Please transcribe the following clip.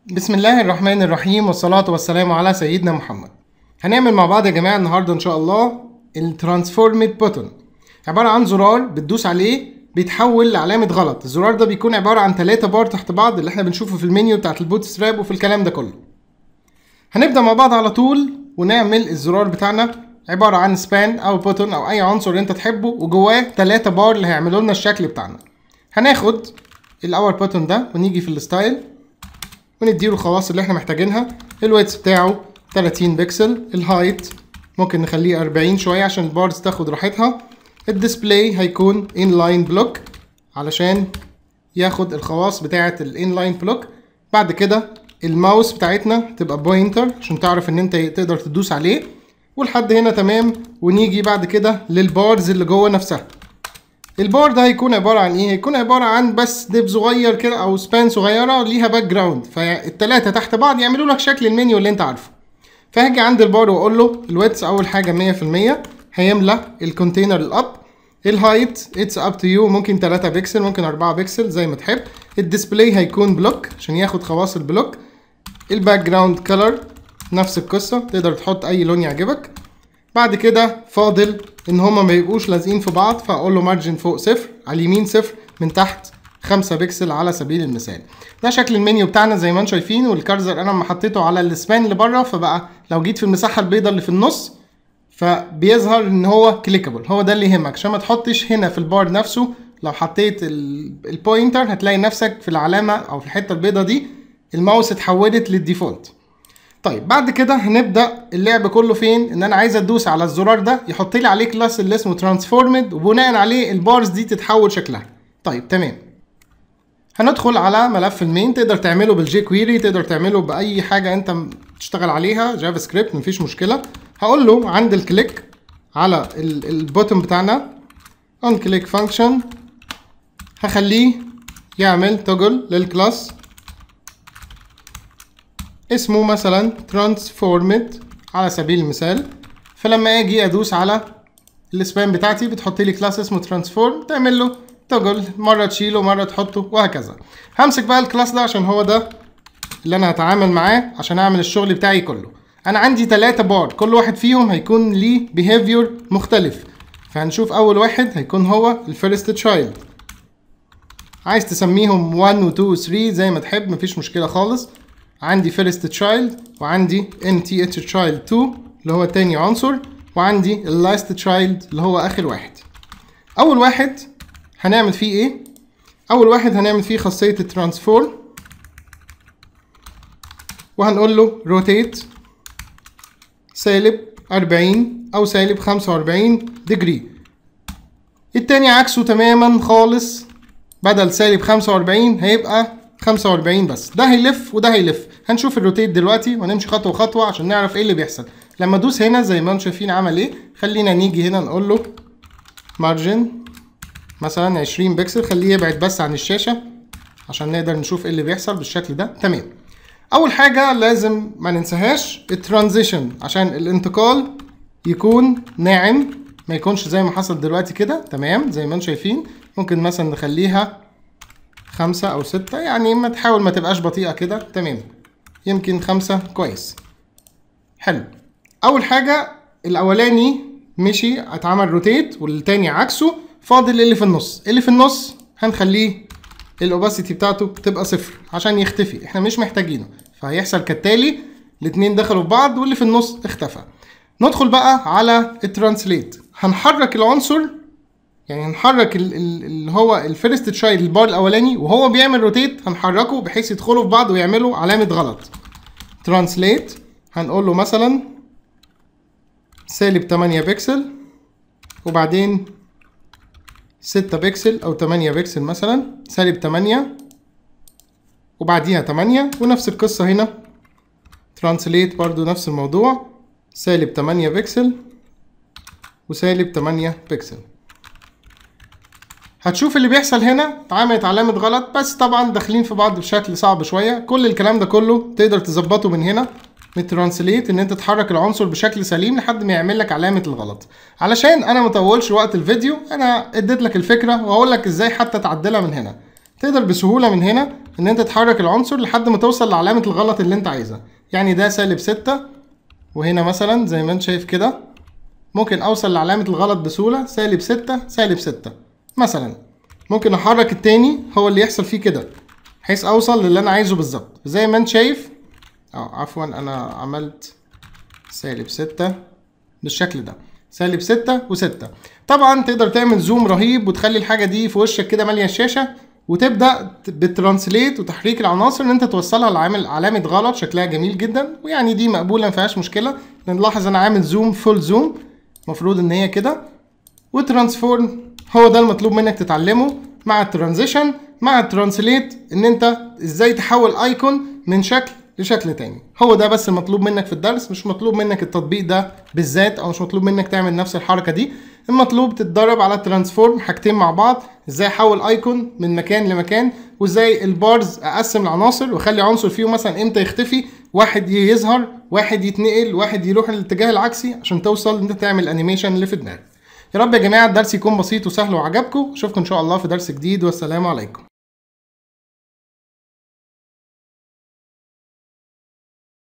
بسم الله الرحمن الرحيم والصلاة والسلام على سيدنا محمد هنعمل مع بعض يا جماعة النهاردة إن شاء الله الترانسفورمد بوتون عبارة عن زرار بتدوس عليه بيتحول لعلامة غلط الزرار ده بيكون عبارة عن ثلاثة بار تحت بعض اللي احنا بنشوفه في المنيو بتاعت البوت ستراب وفي الكلام ده كله هنبدأ مع بعض على طول ونعمل الزرار بتاعنا عبارة عن سبان أو بوتون أو أي عنصر أنت تحبه وجواه ثلاثة بار اللي هيعملوا لنا الشكل بتاعنا هناخد الأول بوتون ده ونيجي في الستايل ونديله الخواص اللي احنا محتاجينها الويتس بتاعه 30 بكسل الهايت ممكن نخليه 40 شوية عشان البارز تاخد راحتها الديسبلاي هيكون انلاين بلوك علشان ياخد الخواص بتاعة الانلاين بلوك بعد كده الماوس بتاعتنا تبقى بوينتر عشان تعرف ان انت تقدر تدوس عليه ولحد هنا تمام ونيجي بعد كده للبارز اللي جوه نفسها البار ده هيكون عباره عن ايه هيكون عباره عن بس ديب صغير كده او سبان صغيره ليها باك جراوند فالتلاته تحت بعض يعملوا لك شكل المنيو اللي انت عارفه فهاجي عند البار واقول له الويتس اول حاجه 100% هيملى الكونتينر الاب الهايت اتس اب تو يو ممكن 3 بكسل ممكن 4 بكسل زي ما تحب الديسبلاي هيكون بلوك عشان ياخد خواص البلوك الباك جراوند كلر نفس القصه تقدر تحط اي لون يعجبك بعد كده فاضل ان هما ما يبقوش لازقين في بعض فاقول له مارجن فوق صفر على اليمين صفر من تحت 5 بكسل على سبيل المثال ده شكل المنيو بتاعنا زي ما انتم شايفين والكارزر انا لما حطيته على السبان اللي بره فبقى لو جيت في المساحه البيضاء اللي في النص فبيظهر ان هو كليكابل هو ده اللي يهمك عشان ما تحطش هنا في البار نفسه لو حطيت البوينتر هتلاقي نفسك في العلامه او في الحته البيضاء دي الماوس اتحولت للديفولت طيب بعد كده هنبدا اللعب كله فين ان انا عايز ادوس على الزرار ده يحط لي عليه كلاس اللي اسمه ترانسفورمد وبناء عليه البارز دي تتحول شكلها طيب تمام هندخل على ملف المين تقدر تعمله بالجي كويري تقدر تعمله باي حاجه انت تشتغل عليها جافا سكريبت مفيش مشكله هقول له عند الكليك على البوتن بتاعنا اون كليك فانكشن هخليه يعمل توجل للكلاس اسمه مثلا transformed على سبيل المثال فلما اجي ادوس على السبان بتاعتي بتحط لي كلاس اسمه transform تعمل له توجل مره تشيله مره تحطه وهكذا همسك بقى الكلاس ده عشان هو ده اللي انا هتعامل معاه عشان اعمل الشغل بتاعي كله انا عندي ثلاثة بار كل واحد فيهم هيكون ليه behavior مختلف فهنشوف اول واحد هيكون هو الفيرست تشايلد عايز تسميهم 1 و 2 و 3 زي ما تحب مفيش مشكله خالص عندي فيرست تشايلد وعندي ان تي اتش تشايلد 2 اللي هو تاني عنصر وعندي اللاست تشايلد اللي هو اخر واحد اول واحد هنعمل فيه ايه اول واحد هنعمل فيه خاصيه الترانسفورم وهنقول له روتيت سالب 40 او سالب 45 ديجري التاني عكسه تماما خالص بدل سالب 45 هيبقى 45 بس ده هيلف وده هيلف هنشوف الروتيت دلوقتي وهنمشي خطوه خطوه عشان نعرف ايه اللي بيحصل لما ادوس هنا زي ما انتم شايفين عمل ايه خلينا نيجي هنا نقول له مارجن مثلا 20 بكسل خليه يبعد بس عن الشاشه عشان نقدر نشوف ايه اللي بيحصل بالشكل ده تمام اول حاجه لازم ما ننساهاش الترانزيشن عشان الانتقال يكون ناعم ما يكونش زي ما حصل دلوقتي كده تمام زي ما انتم شايفين ممكن مثلا نخليها خمسة أو ستة يعني ما تحاول ما تبقاش بطيئة كده تمام يمكن خمسة كويس حلو أول حاجة الأولاني مشي اتعمل روتيت والتاني عكسه فاضل اللي في النص اللي في النص هنخليه الاوباسيتي بتاعته تبقى صفر عشان يختفي احنا مش محتاجينه فهيحصل كالتالي الاتنين دخلوا في بعض واللي في النص اختفى ندخل بقى على الترانسليت هنحرك العنصر يعني هنحرك اللي هو الفيرست تشايلد البار الاولاني وهو بيعمل روتيت هنحركه بحيث يدخلوا في بعض ويعملوا علامه غلط ترانسليت هنقول له مثلا سالب 8 بكسل وبعدين 6 بكسل او 8 بكسل مثلا سالب 8 وبعديها 8 ونفس القصه هنا ترانسليت برضو نفس الموضوع سالب 8 بكسل وسالب 8 بكسل هتشوف اللي بيحصل هنا اتعملت علامة غلط بس طبعا داخلين في بعض بشكل صعب شوية كل الكلام ده كله تقدر تظبطه من هنا من ترانسليت ان انت تحرك العنصر بشكل سليم لحد ما يعمل لك علامة الغلط علشان انا مطولش وقت الفيديو انا اديت لك الفكرة وهقول لك ازاي حتى تعدلها من هنا تقدر بسهولة من هنا ان انت تحرك العنصر لحد ما توصل لعلامة الغلط اللي انت عايزها يعني ده سالب ستة وهنا مثلا زي ما انت شايف كده ممكن اوصل لعلامة الغلط بسهولة سالب ستة سالب ستة مثلا ممكن احرك التاني هو اللي يحصل فيه كده بحيث اوصل للي انا عايزه بالظبط زي ما انت شايف اه عفوا انا عملت سالب ستة بالشكل ده سالب ستة وستة طبعا تقدر تعمل زوم رهيب وتخلي الحاجة دي في وشك كده مالية الشاشة وتبدا بالترانسليت وتحريك العناصر ان انت توصلها لعامل علامه غلط شكلها جميل جدا ويعني دي مقبوله ما فيهاش مشكله نلاحظ انا عامل زوم فول زوم المفروض ان هي كده وترانسفورم هو ده المطلوب منك تتعلمه مع الترانزيشن مع الترانسليت ان انت ازاي تحول ايكون من شكل لشكل تاني هو ده بس المطلوب منك في الدرس مش مطلوب منك التطبيق ده بالذات او مش مطلوب منك تعمل نفس الحركه دي المطلوب تتدرب على الترانسفورم حاجتين مع بعض ازاي احول ايكون من مكان لمكان وازاي البارز اقسم العناصر واخلي عنصر فيهم مثلا امتى يختفي واحد يظهر واحد يتنقل واحد يروح للاتجاه العكسي عشان توصل ان انت تعمل انيميشن اللي في دماغك يا رب يا جماعه الدرس يكون بسيط وسهل وعجبكم اشوفكم ان شاء الله في درس جديد والسلام عليكم